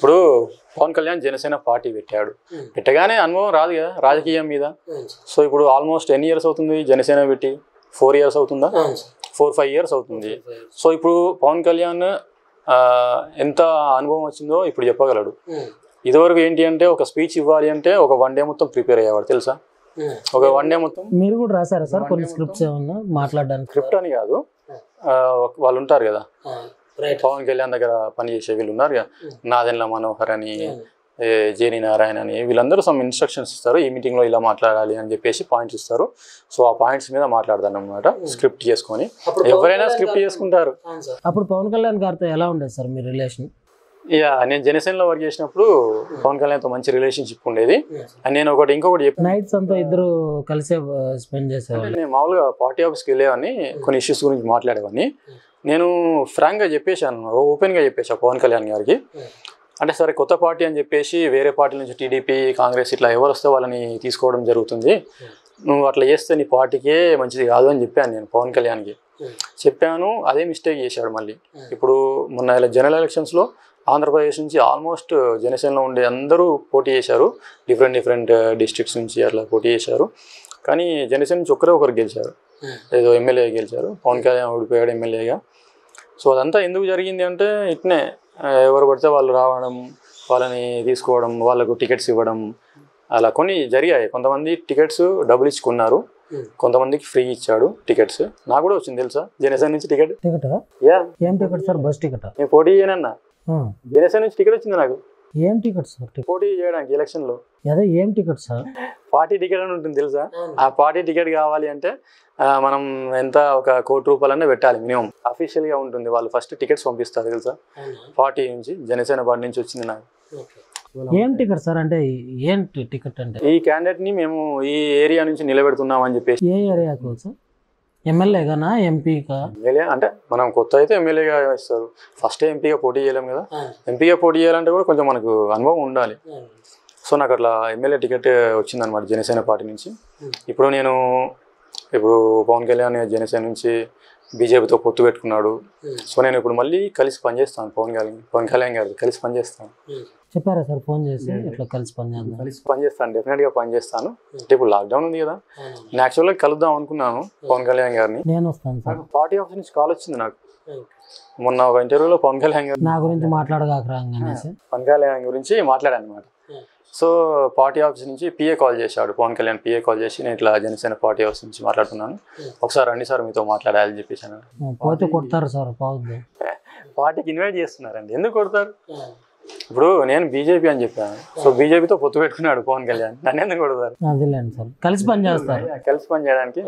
ఇప్పుడు పవన్ కళ్యాణ్ జనసేన పార్టీ పెట్టాడు ఉమ్. పెట్టగానే అనుభవం రాదు కదా రాజకీయం మీద అవును సార్ సో ఇప్పుడు ఆల్మోస్ట్ ఎన్ని ఇయర్స్ అవుతుంది జనసేన పెట్టి ఫోర్ ఇయర్స్ అవుతుందా అవును సార్ ఫోర్ ఫైవ్ ఇయర్స్ అవుతుంది సో ఇప్పుడు పవన్ కళ్యాణ్ ఆ, ఎంత అనుభవం వచ్చిందో ఇప్పుడు చెప్పగలడు ఉమ్. ఇదివరకు ఏంటి అంటే ఒక స్పీచ్ ఇవ్వాలి అంటే ఒక వన్ డే మొత్తం ప్రిపేర్ అయ్యేవాడు తెలుసా ఉమ్. ఒక వన్ డే మొత్తం మీరు కూడా రాశారా సార్ కొన్ని స్క్రిప్ట్స్ ఏమన్నా మాట్లాడడానికి స్క్రిప్ట్ అని కాదు ఆ, ఒక- వాళ్ళు ఉంటారు కదా ఆ, రైట్ పవన్ కళ్యాణ్ దగ్గర పనిచేసే వీళ్ళు ఉన్నారు కదా ఉమ్. నాదెండ్ల మనోహర్ అని ఉమ్. ఏ, జేని నారాయణ అని వీళ్ళందరూ సమ్ ఇన్స్ట్రక్షన్స్ ఇస్తారు ఈ మీటింగ్లో ఇలా మాట్లాడాలి అని చెప్పేసి పాయింట్స్ ఇస్తారు సో ఆ పాయింట్స్ మీద మాట్లాడతాను అనమాట స్క్రిప్ట్ చేసుకొని అప్పుడు ఎవరైనా పవన్ స్క్రిప్ట్ కళ్యాణ్ చేసుకుంటారు అవును సార్ అప్పుడు పవన్ కళ్యాణ్ గారితో ఎలా ఉండేది సార్ మీ రిలేషన్ ఇక నేను జనసేనలో వర్క్ చేసినప్పుడు పవన్ కళ్యాణ్తో మంచి రిలేషన్షిప్ ఉండేది ఉమ్. అండ్ నేను ఒకటి ఇంకొకటి చెప్పాను నైట్స్ అంతా ఇద్దరు కలిసే స్పెండ్ చేసేవాళ్ళు నేను మామూలుగా పార్టీ ఆఫీస్కి వెళ్ళేవాడిని కొన్ని ఇష్యూస్ గురించి మాట్లాడేవాడిని నేను ఫ్రాంక్గా చెప్పేశాను ఓపెన్గా చెప్పేసా పవన్ కళ్యాణ్ గారికి అంటే సరే కొత్త పార్టీ అని చెప్పేసి వేరే పార్టీ నుంచి టీడీపీ కాంగ్రెస్ ఇట్లా ఎవరు వస్తే వాళ్ళని తీసుకోవడం జరుగుతుంది నువ్వు అట్లా చేస్తే నీ పార్టీకే మంచిది కాదు అని చెప్పాను నేను పవన్ కళ్యాణ్కి ఉమ్. చెప్పాను అదే మిస్టేక్ చేశాడు మళ్ళీ ఇప్పుడు మొన్న ఇలా జనరల్ ఎలక్షన్స్లో ఆంధ్రప్రదేశ్ నుంచి ఆల్మోస్ట్ జనసేనలో ఉండే అందరూ పోటీ చేశారు డిఫరెంట్ డిఫరెంట్ డిస్ట్రిక్ట్స్ నుంచి అట్లా పోటీ చేశారు కానీ జనసేన నుంచి ఒక్కరే ఒకరు గెలిచారు ఉమ్. ఏదో ఎమ్మెల్యే గెలిచారు పవన్ కళ్యాణ్ ఓడిపోయాడు ఎమ్మెల్యేగా సో అదంతా ఎందుకు జరిగింది అంటే ఇట్నే ఆ, ఎవరు పడితే వాళ్ళు రావడం వాళ్ళని తీసుకోవడం వాళ్ళకు టికెట్స్ ఇవ్వడం అలా కొన్ని జరిగాయి కొంతమంది టికెట్స్ డబ్బులు ఇచ్చుకున్నారు ఉమ్. కొంతమందికి ఫ్రీ ఇచ్చాడు టికెట్స్ నాకు కూడా వచ్చింది తెలుసా జనసేన నుంచి టికెట్ టికెట్ యా ఏం టికెట్ సార్ బస్ టికెట్ నేను పోటీ చేయనన్నా జనసేన నుంచి టికెట్ వచ్చింది నాకు ఏం టికెట్ సార్ టికెట్ పోటీ చేయడానికి ఎలక్షన్లో అదే ఏం టికెట్ సార్ పార్టీ టికెట్ అని ఉంటుంది తెలుసా అవును. ఆ పార్టీ టికెట్ కావాలి అంటే ఆ, మనం ఎంత ఒక కోటి రూపాయలన్నా పెట్టాలి మినిమం గా ఉంటుంది వాళ్ళు ఫస్ట్ టికెట్స్ పంపిస్తారు తెలుసా అవునా? పార్టీ నుంచి జనసేన పార్టీ నుంచి వచ్చింది నాకు ఓకే. ఏం టికెట్ సార్ అంటే ఏంటి టికెట్ అంటే ఈ క్యాండిడేట్ ని మేము ఈ ఏరియా నుంచి నిలబెడుతున్నాం అని చెప్పేసి ఏ ఏరియాకు సార్ ఎమ్మెల్యేగానా ఎంపీకా ఎమ్మెల్యే అంటే మనం కొత్త అయితే ఎమ్మెల్యేగా ఇస్తారు ఫస్ట్ ఎంపీగా పోటీ చేయలేం కదా అవును. ఎంపీగా పోటీ చేయాలంటే కూడా కొంచెం మనకు అనుభవం ఉండాలి అవును. సో నాకు అట్లా ఎమ్మెల్యే టికెట్ వచ్చిందనమాట జనసేన పార్టీ నుంచి Hmm. ఇప్పుడు నేను ఇప్పుడు పవన్ కళ్యాణ్ జనసేన నుంచి బీజేపీతో పొత్తు పెట్టుకున్నాడు ఉమ్. సో నేను ఇప్పుడు మళ్ళీ కలిసి పనిచేస్తాను పవన్ కళ్యాణ్ పవన్ కళ్యాణ్ గారికి కలిసి పనిచేస్తాను ఉమ్. చెప్పారా సార్ ఫోన్ చేసి ఇట్లా కలిసి పనిచేద్దాం కలిసి పనిచేస్తాను డెఫినెట్గా పనిచేస్తాను అంటే ఇప్పుడు లాక్డౌన్ ఉంది కదా అవును. నేను యాక్చువల్గా కలుద్దాం అనుకున్నాను పవన్ కళ్యాణ్ గారిని నేను వస్తాను సార్ నాకు పార్టీ ఆఫీస్ నుంచి కాల్ వచ్చింది నాకు ఓకే. మొన్న ఒక ఇంటర్వ్యూలో పవన్ కళ్యాణ్ గారు నా గురించి మాట్లాడగాకరా అనేసి పవన్ కళ్యాణ్ గురించి మాట్లాడాను అనమాట ఉమ్. సో పార్టీ ఆఫీస్ నుంచి పిఏ కాల్ చేశాడు పవన్ కళ్యాణ్ పిఏ కాల్ చేసి నేను ఇట్లా జనసేన పార్టీ ఆఫీస్ నుంచి మాట్లాడుతున్నాను ఒకసారి రండి సార్ మీతో మాట్లాడాలని చెప్పేసాను పోతే కొడతారు సార్ పోవద్దు పార్టీకి ఇన్వైట్ చేస్తున్నారండి ఎందుకు కొడతారు అవును. ఇప్పుడు నేను బీజేపీ అని చెప్పాను సో బీజేపీతో పొత్తు పెట్టుకున్నాడు పవన్ కళ్యాణ్ నన్ను ఎందుకు కొడతారు అదేలేండి సార్ కలిసి పని చేస్తారు కలిసి పని చేయడానికి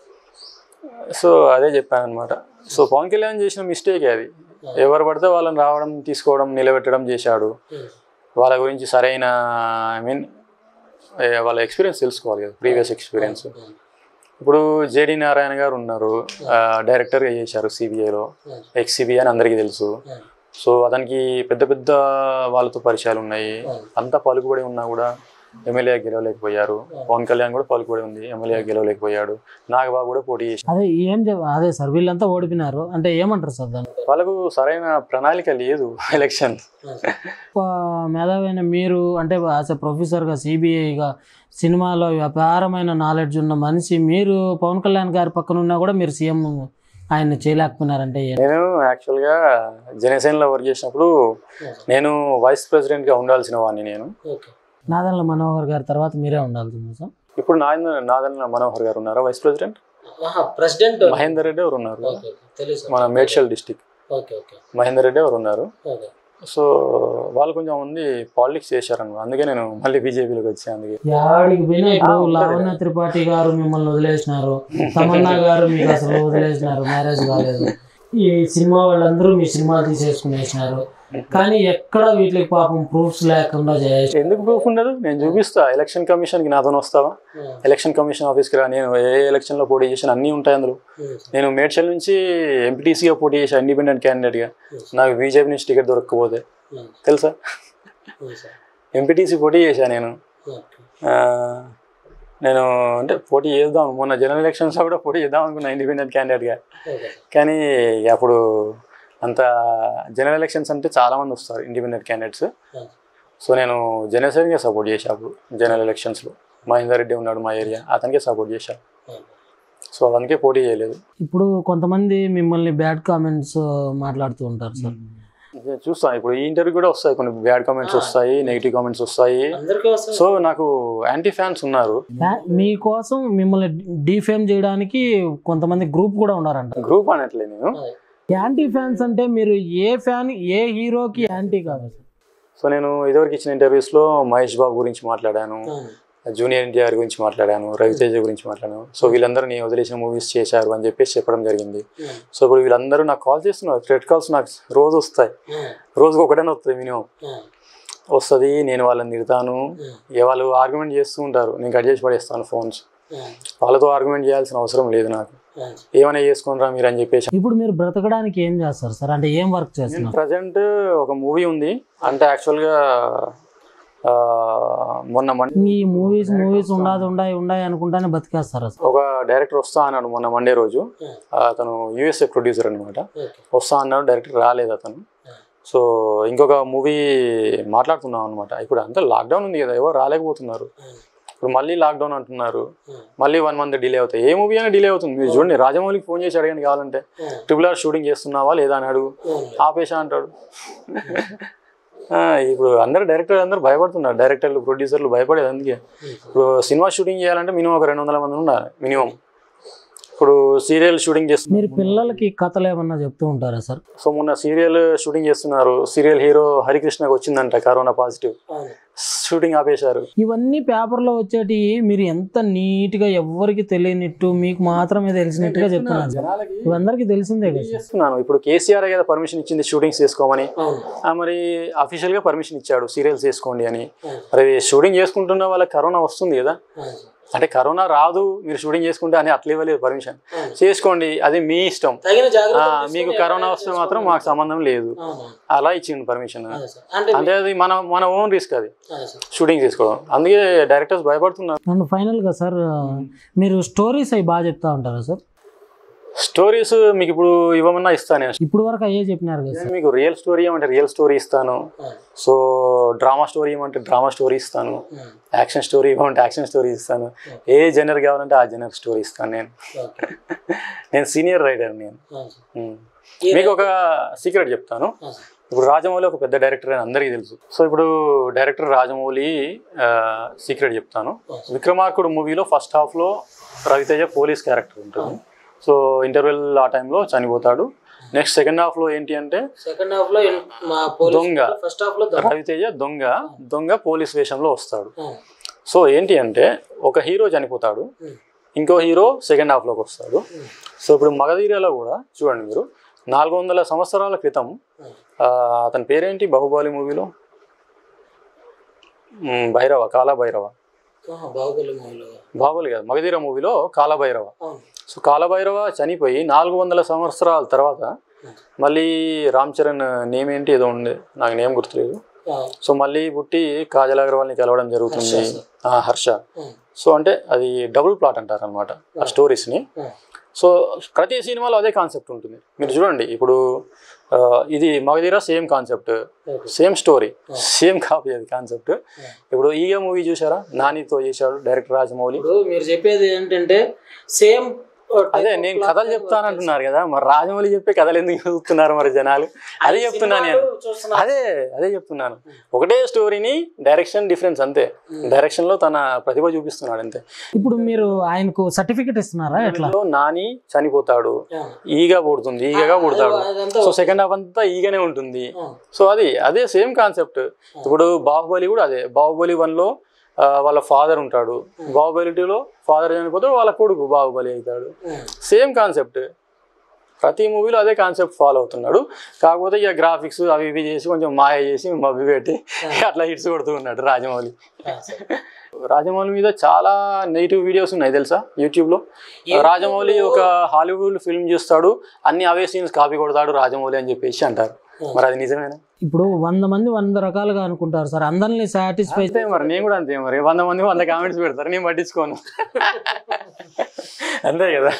సో అదే చెప్పాను అనమాట సో పవన్ కళ్యాణ్ చేసిన మిస్టేక్ అది ఎవరు పడితే వాళ్ళని రావడం తీసుకోవడం నిలబెట్టడం చేశాడు ఉమ్. వాళ్ళ గురించి సరైన ఐ మీన్ వాళ్ళ ఎక్స్పీరియన్స్ తెలుసుకోవాలి కదా ప్రీవియస్ ఎక్స్పీరియన్స్ ఇప్పుడు జేడి నారాయణ గారు ఉన్నారు ఆ, డైరెక్టర్గా చేశారు సిబిఐలో ఉమ్. ఎక్స్ సిబిఐ అని అందరికీ తెలుసు ఉమ్. సో అతనికి పెద్ద పెద్ద వాళ్ళతో పరిచయాలు ఉన్నాయి అంతా పలుకుబడి ఉన్నా కూడా ఎమ్మెల్యే గెలవలేకపోయారు పవన్ కళ్యాణ్ కూడా పలుకుబడి ఉంది ఎమ్మెల్యే గెలవలేకపోయాడు నాగబాబు కూడా పోటీ చేశారు అదే ఏం చెప్ అదే సార్ వీళ్ళంతా ఓడిపోయినారు అంటే ఏమంటారు సార్ దాన్ని వాళ్ళకు సరైన ప్రణాళిక లేదు ఎలక్షన్ గొప్ప మేధావైన మీరు అంటే యాజ్ ఎ ప్రొఫెసర్గా సిబిఐగా సినిమాలో అపారమైన నాలెడ్జ్ ఉన్న మనిషి మీరు పవన్ కళ్యాణ్ గారి పక్కన ఉన్నా కూడా మీరు సీఎం ఆయన్ని చేయలేకపోయినారంటే ఏ- నేను యాక్చువల్గా జనసేనలో వర్క్ చేసినప్పుడు నేను వైస్ ప్రెసిడెంట్గా ఉండాల్సిన వాడిని నేను ఓకే. నాదన్ల మనోహర్ గారి తర్వాత మీరే ఉండాల్సింది సార్ ఇప్పుడు నాదన నాదన్న మనోహర్ గారు ఉన్నారా వైస్ ప్రెసిడెంట్ ఆహా, ప్రెసిడెంట్ మహేందర్ రెడ్డి ఎవరు ఉన్నారు ఓకే ఓకే. తెలుసు మన Medchal district okay okay Mahender Reddy ఎవరు ఉన్నారు ఓకే సో వాళ్ళు కొంచెం మంది పాలిటిక్స్ చేశారన్నమాట అందుకే నేను మళ్ళీ బీజేపీలోకి వచ్చాను అందుకే యాడికి పోయినా ఇప్పుడు లావణ్య త్రిపాఠి గారు మిమ్మల్ని వదిలేసినారు తమన్నా గారు మీకు అసలు వదిలేసినారు మ్యారేజ్ కాలేదు ఈ సినిమా వాళ్ళందరూ మీ సినిమాలు తీసేసుకునేసినారు కానీ ఎక్కడ వీటికి పాపం ప్రూఫ్స్ లేకుండా చేసి ఎందుకు ప్రూఫ్ ఉండదు నేను చూపిస్తా ఎలక్షన్ కమిషన్కి నాతో వస్తావా ఉమ్. ఎలక్షన్ కమిషన్ ఆఫీస్కి రా నేను ఏ ఎలక్షన్లో పోటీ చేసిన అన్నీ ఉంటాయి అందులో ఉమ్. నేను మేడ్చల్ నుంచి ఎంపీటీసీగా పోటీ చేశాను ఇండిపెండెంట్ క్యాండిడేట్గా నాకు బీజేపీ నుంచి టికెట్ దొరకకపోతే ఉమ్. తెలుసా ఉమ్ సార్. ఎంపీటీసీ పోటీ చేశాను నేను ఓకే. ఆ, నేను అంటే పోటీ చేద్దాం మొన్న జనరల్ ఎలక్షన్స్లో కూడా పోటీ చేద్దాం అనుకున్నా ఇండిపెండెంట్ క్యాండిడేట్గా ఓకే. కానీ అప్పుడు అంత జనరల్ ఎలక్షన్స్ అంటే చాలా మంది వస్తారు ఇండిపెండెంట్ క్యాండిడేట్స్ Hmm. సో నేను జనసేనకే సపోర్ట్ చేశా అప్పుడు జనరల్ ఎలక్షన్స్లో మహేందర్ రెడ్డి ఉన్నాడు మా ఏరియా అతనికే సపోర్ట్ చేశా సో అతనికే పోటీ చేయలేదు ఇప్పుడు కొంతమంది మిమ్మల్ని బ్యాడ్ కామెంట్స్ మాట్లాడుతూ ఉంటారు సార్ నేను చూస్తాను ఇప్పుడు ఈ ఇంటర్వ్యూ కూడా వస్తాయి కొన్ని బ్యాడ్ కామెంట్స్ వస్తాయి నెగిటివ్ కామెంట్స్ వస్తాయి అందరికీ వస్తుంది సో నాకు యాంటీ ఫ్యాన్స్ ఉన్నారు బ్యా- మీకోసం మిమ్మల్ని డిఫేమ్ చేయడానికి కొంతమంది గ్రూప్ కూడా ఉన్నారంట గ్రూప్ అనట్లే నేను యాంటీ ఫ్యాన్స్ అంటే మీరు ఏ ఫ్యాన్ ఏ హీరోకి యాంటీ కాదు సార్ సో నేను ఇదివరకు ఇచ్చిన ఇంటర్వ్యూస్లో మహేష్ బాబు గురించి మాట్లాడాను జూనియర్ ఎన్టీఆర్ గురించి మాట్లాడాను రవితేజ గురించి మాట్లాడాను సో వీళ్ళందరూ నేను వదిలేసిన మూవీస్ చేశారు అని చెప్పేసి చెప్పడం జరిగింది సో ఇప్పుడు వీళ్ళందరూ నాకు కాల్ చేస్తున్నారు థ్రెడ్ కాల్స్ నాకు రోజు వస్తాయి రోజుకి ఒకటనే వస్తుంది మినిమం వస్తుంది నేను వాళ్ళని తిడతాను ఇక వాళ్ళు ఆర్గ్యుమెంట్ చేస్తూ ఉంటారు నేను కట్ చేసి పడేస్తాను ఫోన్స్ వాళ్ళతో ఆర్గ్యుమెంట్ చేయాల్సిన అవసరం లేదు నాకు ఏమైనా చేసుకున్నారా మీరు అని చెప్పేసి ఇప్పుడు మీరు బ్రతకడానికి ఏం చేస్తారు సార్ అంటే ఏం వర్క్ చేస్తున్నారు ప్రజెంట్ ఒక మూవీ ఉంది అంటే యాక్చువల్గా ఆ, మొన్న మన్ ఈ మూవీస్ మూవీస్ ఉండాది ఉండాయి ఉండాయి అనుకుంటానే బతికేస్తారు సార్ ఒక డైరెక్టర్ వస్తా అన్నాడు మొన్న మండే రోజు అతను యూఎస్ఏ ప్రొడ్యూసర్ అనమాట వస్తా అన్నాడు డైరెక్టర్ రాలేదు అతను సో ఇంకొక మూవీ మాట్లాడుతున్నాం అనమాట ఇప్పుడు అంతా లాక్డౌన్ ఉంది కదా ఎవరు రాలేకపోతున్నారు ఇప్పుడు మళ్ళీ లాక్డౌన్ అంటున్నారు మళ్ళీ వన్ మంత్ డిలే అవుతాయి ఏ మూవీ అయినా డిలే అవుతుంది మీరు చూడండి రాజమౌళికి ఫోన్ చేసి అడగండి కావాలంటే ట్రిపుల్ ఆర్ షూటింగ్ చేస్తున్నావా లేదా అని అడుగు ఆపేసా అంటాడు ఆ, ఇప్పుడు అందరు డైరెక్టర్ అందరూ భయపడుతున్నారు డైరెక్టర్లు ప్రొడ్యూసర్లు భయపడేది అందుకే ఇప్పుడు సినిమా షూటింగ్ చేయాలంటే మినిమం ఒక రెండు వందల మంది ఉండాలి మినిమం ఇప్పుడు సీరియల్ షూటింగ్ చేస్తున్నారు మీరు పిల్లలకి కథలు ఏమన్నా చెప్తూ ఉంటారా సార్ సో మొన్న సీరియల్ షూటింగ్ చేస్తున్నారు సీరియల్ హీరో హరికృష్ణకి వచ్చిందంట కరోనా పాజిటివ్ షూటింగ్ ఆపేశారు ఇవన్నీ పేపర్లో వచ్చేటి మీరు ఎంత నీట్గా ఎవ్వరికి తెలియనిట్టు మీకు మాత్రమే తెలిసినట్టుగా చెప్తున్నారు ఇవందరికీ తెలిసిందే కదా సార్. చేస్తున్నాను ఇప్పుడు కేసీఆర్ కదా పర్మిషన్ ఇచ్చింది షూటింగ్స్ చేసుకోమని ఆ, మరి అఫీషియల్ గా పర్మిషన్ ఇచ్చాడు సీరియల్స్ చేసుకోండి అని మరి షూటింగ్ చేసుకుంటున్న వాళ్ళకి కరోనా వస్తుంది కదా అంటే కరోనా రాదు మీరు షూటింగ్ చేసుకుంటే అని అట్లా ఇవ్వలేదు పర్మిషన్ చేసుకోండి అది మీ ఇష్టం తగిన ఆ, జాగ్రత్త మీకు కరోనా వస్తే మాత్రం మాకు సంబంధం లేదు అలా ఇచ్చిండు పర్మిషన్ అంటే అంటే అది మన మన ఓన్ రిస్క్ అది అదే సార్. షూటింగ్ తీసుకోవడం అందుకే డైరెక్టర్స్ భయపడుతున్నారు అండ్ ఫైనల్గా సార్ మీరు స్టోరీస్ అవి బాగా చెప్తా ఉంటారా సార్ స్టోరీస్ మీకు ఇప్పుడు ఇవ్వమన్నా ఇస్తాను నేను ఇప్పుడు వరకు అయ్యే చెప్పినారు కదా సార్ మీకు రియల్ స్టోరీ ఏమంటే రియల్ స్టోరీ ఇస్తాను సో డ్రామా స్టోరీ ఏమంటే డ్రామా స్టోరీ ఇస్తాను యాక్షన్ స్టోరీ ఇవ్వమంటే యాక్షన్ స్టోరీ ఇస్తాను ఏ జనర్ కావాలంటే ఆ జనర్ స్టోరీ ఇస్తాను నేను ఓకే. నేను సీనియర్ రైటర్ నేను ఆ, సార్. ఉమ్. మీకు ఒక సీక్రెట్ చెప్తాను ఆ, సార్. ఇప్పుడు రాజమౌళి ఒక పెద్ద డైరెక్టర్ అని అందరికీ తెలుసు సో ఇప్పుడు డైరెక్టర్ రాజమౌళి సీక్రెట్ చెప్తాను విక్రమార్కుడు మూవీలో ఫస్ట్ హాఫ్లో రవితేజ పోలీస్ క్యారెక్టర్ ఉంటుంది సో ఇంటర్వెల్ ఆ టైంలో చనిపోతాడు నెక్స్ట్ సెకండ్ హాఫ్లో ఏంటి అంటే సెకండ్ హాఫ్ లో ఇన్- మా పోలీస్ దొంగ. ఫస్ట్ హాఫ్ లో దొంగ. రవితేజ దొంగ దొంగ పోలీస్ వేషంలో వస్తాడు ఆ, సో ఏంటి అంటే ఒక హీరో చనిపోతాడు ఉమ్, ఇంకో హీరో సెకండ్ హాఫ్లోకి వస్తాడు ఉమ్, సో ఇప్పుడు మగధీరలో కూడా చూడండి మీరు నాలుగు వందల సంవత్సరాల క్రితం ఉమ్. ఆ, అతని పేరేంటి బాహుబలి మూవీలో మ్, భైరవ కాలభైరవ ఆహా, బాహుబలి మూవీలో బాహుబలి కాదు మగధీర మూవీలో కాలభైరవ అవును సో కాలభైరవ చనిపోయి నాలుగు వందల సంవత్సరాల తర్వాత మళ్ళీ రామ్ చరణ్ నేమ్ ఏంటి ఏదో ఉండే నాకు నేమ్ గుర్తులేదు ఆ, సో మళ్ళీ పుట్టి కాజల్ అగర్వాల్ని కలవడం జరుగుతుంది హర్ష, ఆ, హర్ష ఉమ్, సో అంటే అది డబుల్ ప్లాట్ అంటారు అనమాట ఆ స్టోరీస్ని ఉమ్, సో ప్రతి సినిమాలో అదే కాన్సెప్ట్ ఉంటుంది మీరు చూడండి ఇప్పుడు ఆ, ఇది Magadheera same concept okay. Same story same copy అది కాన్సెప్ట్ ఇప్పుడు ఈగ మూవీ చూసారా నానితో చేశాడు డైరెక్టర్ రాజమౌళి ఇప్పుడు మీరు చెప్పేది ఏంటంటే సేమ్ అదే నేను కథలు చెప్తానంటున్నారు కదా మరి రాజమౌళి చెప్పే కథలు ఎందుకు చూస్తున్నారు మరి జనాలు అదే చెప్తున్నా నేను చూస్తున్నా అదే అదే చెప్తున్నాను ఒకటే స్టోరీని డైరెక్షన్ డిఫరెన్స్ అంతే డైరెక్షన్ లో తన ప్రతిభ చూపిస్తున్నాడు అంతే ఇప్పుడు మీరు ఆయనకు సర్టిఫికెట్ ఇస్తున్నారా ఎట్లా లో నాని చనిపోతాడు ఆ, ఈగ పుడుతుంది ఈగగా పుడతాడు అదంతా సో సెకండ్ హాఫ్ అంతా ఈగనే ఉంటుంది ఆ, సో అది అదే సేమ్ కాన్సెప్ట్ ఇప్పుడు బాహుబలి కూడా అదే బాహుబలి వన్ లో ఆ, వాళ్ళ ఫాదర్ ఉంటాడు బాహుబలి టూలో ఫాదర్ చనిపోతే వాళ్ళ కొడుకు బాహుబలి అవుతాడు ఉమ్, సేమ్ కాన్సెప్ట్ ప్రతి మూవీలో అదే కాన్సెప్ట్ ఫాలో అవుతున్నాడు కాకపోతే ఇక గ్రాఫిక్స్ అవి ఇవి చేసి కొంచెం మాయ చేసి మబ్బి పెట్టి అట్లా హిట్స్ కొడుతూ ఉన్నాడు రాజమౌళి ఆ, సార్. రాజమౌళి మీద చాలా నెగిటివ్ వీడియోస్ ఉన్నాయి తెలుసా యూట్యూబ్లో రాజమౌళి ఒక హాలీవుడ్ ఫిల్మ్ చూస్తాడు అన్ని అవే సీన్స్ కాపీ కొడతాడు రాజమౌళి అని చెప్పేసి అంటారు మరి అది నిజమేనా ఇప్పుడు వంద మంది వంద రకాలుగా అనుకుంటారు సార్ అందరినీ సాటిస్ఫై అంతే మరి నేను కూడా అంతే మరి వంద మంది వంద కామెంట్స్ పెడతారు నేను పట్టించుకోను అంతే కదా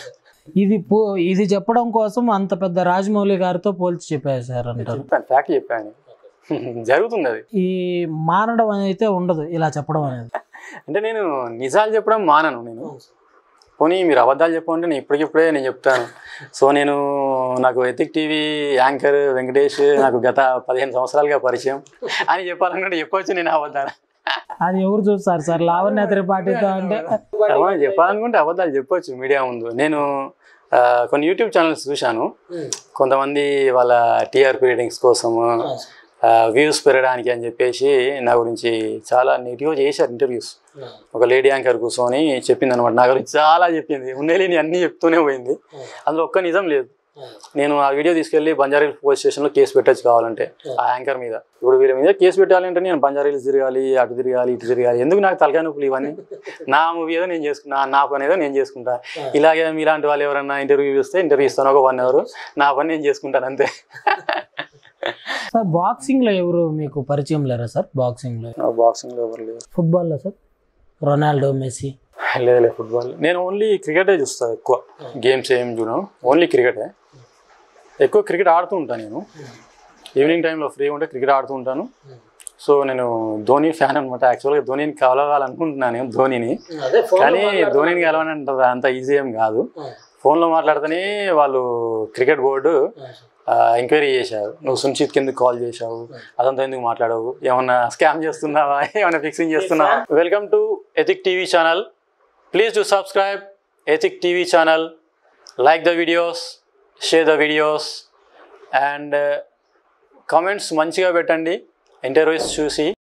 ఇది పో- ఇది చెప్పడం కోసం అంత పెద్ద రాజమౌళి గారితో పోల్చి చెప్పేశారు అంటారు చెప్పాను ఫ్యాక్ట్ చెప్పాను జరుగుతుంది అది ఈ మారడం అయితే ఉండదు ఇలా చెప్పడం అనేది అంటే నేను నిజాలు చెప్పడం మానను నేను పోనీ మీరు అబద్ధాలు చెప్పమంటే నేను ఇప్పటికిప్పుడే నేను చెప్తాను సో నేను నాకు ఎతిక్ టీవీ యాంకర్ వెంకటేష్ నాకు గత పదిహేను సంవత్సరాలుగా పరిచయం అని చెప్పాలనుకుంటే చెప్పొచ్చు నేను అబద్ధాలు అది ఎవరు చూస్తారు సార్ లావణ్య త్రిపాఠితో అంటే అవును, చెప్పాలనుకుంటే అబద్ధాలు చెప్పొచ్చు మీడియా ముందు నేను ఆ, కొన్ని యూట్యూబ్ ఛానల్స్ చూశాను ఉమ్. కొంతమంది వాళ్ళ టీఆర్పీ రేటింగ్స్ కోసము ఆ, వ్యూస్ పెరగడానికి అని చెప్పేసి నా గురించి చాలా నెగిటివ్గా చేశారు ఇంటర్వ్యూస్ ఆ, ఒక లేడీ యాంకర్ కూర్చొని చెప్పింది అనమాట నా గురించి చాలా చెప్పింది ఉండే లేని అన్నీ చెప్తూనే పోయింది అందులో ఒక్క నిజం లేదు ఆ. నేను ఆ వీడియో తీసుకెళ్లి బంజారీల్ పోలీస్ స్టేషన్లో కేసు పెట్టచ్చు కావాలంటే ఆ యాంకర్ మీద ఇప్పుడు వీళ్ళ మీద కేసు పెట్టాలంటే నేను బంజారీల్స్ తిరగాలి అటు తిరగాలి ఇటు తిరగాలి ఎందుకు నాకు తలకాయ నొప్పులు ఇవన్నీ నా మూవీ ఏదో నేను చేసుకున్నా నా పని ఏదో నేను చేసుకుంటా ఇలాగే మీలాంటి వాళ్ళు ఎవరన్నా ఇంటర్వ్యూ ఇస్తే ఇంటర్వ్యూ ఇస్తాను ఒక వన్ అవర్ నా పని నేను చేసుకుంటాను అంతే సార్ బాక్సింగ్ లో ఎవరు మీకు పరిచయం లేరా సార్ బాక్సింగ్ లో బాక్సింగ్లో ఎవరు లేరు ఫుట్బాల్లో సార్ రొనాల్డో మెస్సీ లేదు లేదు ఫుట్బాల్ నేను ఓన్లీ క్రికెటే చూస్తాను ఎక్కువ గేమ్స్ ఏం చూడను ఓన్లీ క్రికెటే ఎక్కువ క్రికెట్ ఆడుతూ ఉంటాను నేను ఈవినింగ్ టైంలో ఫ్రీ ఉంటే క్రికెట్ ఆడుతూ ఉంటాను సో నేను ధోని ఫ్యాన్ అనమాట యాక్చువల్గా ధోనిని కలవాలనుకుంటున్నాను నేను ధోనిని అదే ఫోన్ కానీ ధోనిని కలవని అంత అంత ఈజీ ఏం కాదు ఫోన్లో మాట్లాడితేనే వాళ్ళు క్రికెట్ బోర్డు ఎంక్వైరీ చేశారు నువ్వు సునిశ్చిత్ కిందకి కాల్ చేశావు అదంతా ఎందుకు మాట్లాడవు ఏమన్నా స్కామ్ చేస్తున్నావా ఏమన్నా ఫిక్సింగ్ చేస్తున్నావా welcome to ethic TV channel please to subscribe ethic TV channel like the videos share the videos and comments మంచిగా పెట్టండి ఇంటర్వ్యూస్ చూసి